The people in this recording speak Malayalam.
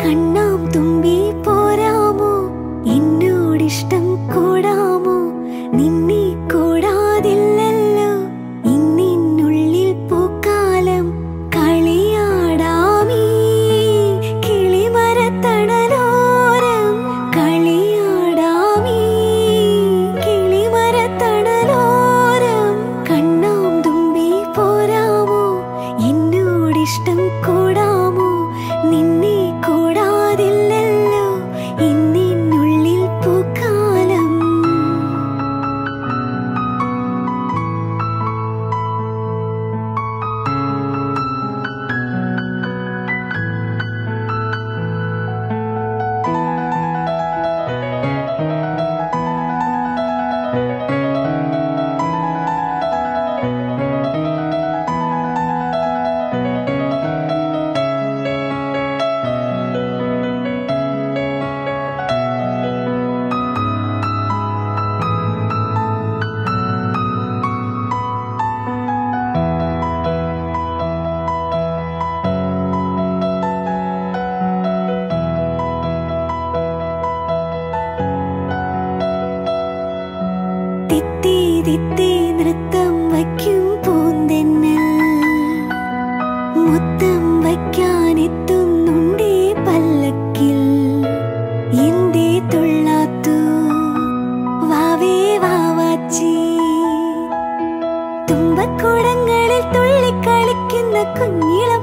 കണ്ണാം തുമ്പി പോരാമോ എന്നോടിഷ്ടം കൂടാമോ നിന്നെ കൂടാതില്ലല്ലോ ഇന്നിനുള്ളിൽ പൂക്കാലം കളിയാടാമീ കിളിമരത്തണലോരം കളിയാടാമീ കിളിമരത്തണലോരം കണ്ണാം തുമ്പി പോരാമോ എന്നോടിഷ്ടം കൂടാമോ നിന്നെ കൂടാതില്ലല്ലോ ഇന്നിനുള്ളിൽ പൂക്കാലം തിത്തി തിത്തി നൃത്തം വയ്ക്കും പൂന്തെന്നൽ മുത്തം വയ്ക്കാനെത്തുന്നുണ്ടേ പല്ലക്കിൽ എന്തേ തുള്ളാത്തു വാവേ വാവാച്ചി തുമ്പക്കുടങ്ങളിൽ തുള്ളിക്കളിക്കുന്ന കുഞ്ഞിളം